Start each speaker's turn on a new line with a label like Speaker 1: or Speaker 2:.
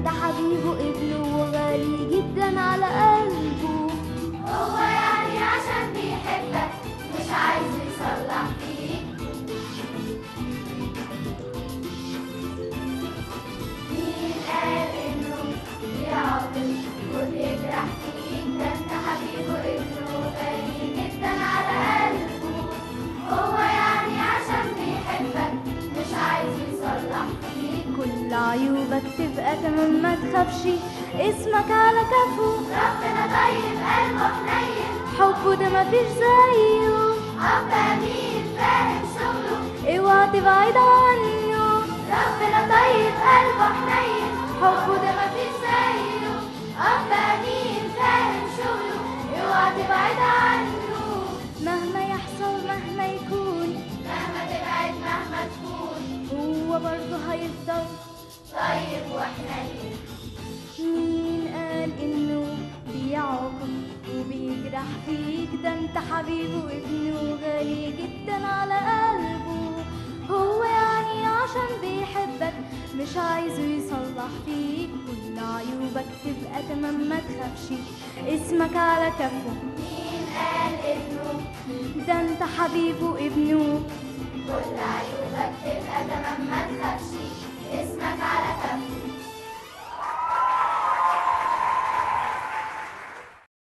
Speaker 1: انت حبيبه ابنه وغالي جدا على قلبه
Speaker 2: هو يعني عشان بيحبك مش عايز يصلح فيك مين قال انه بيعاقب وبيجرح فيك ده انت حبيبه ابنه غالي جدا على قلبه هو يعني عشان بيحبك مش عايز يصلح فيك
Speaker 1: كل عيوبك تبقى تمام ما تخافش اسمك على كفه
Speaker 2: ربنا طيب قلبه حنين
Speaker 1: حبه ده مفيش زيه
Speaker 2: اب امين فاهم شغله
Speaker 1: اوعى تبعد عنه
Speaker 2: ربنا طيب قلبه حنين
Speaker 1: حبه ده
Speaker 2: مفيش زيه اب امين فاهم شغله اوعى تبعد عنه
Speaker 1: مهما يحصل مهما يكون
Speaker 2: مهما تبعد مهما تكون
Speaker 1: هو برضه هيفضل
Speaker 2: طيب وحنين
Speaker 1: مين قال انه بيعاقب وبيجرح فيك ده انت حبيبه ابنه غالي جدا على قلبه هو يعني عشان بيحبك مش عايزه يصلح فيك كل عيوبك تبقى تمام ما تخافش اسمك على كفه
Speaker 2: مين قال انه
Speaker 1: ده انت حبيبه ابنه
Speaker 2: كل عيوبك تبقى تمام ما تخافش اسمك على كفه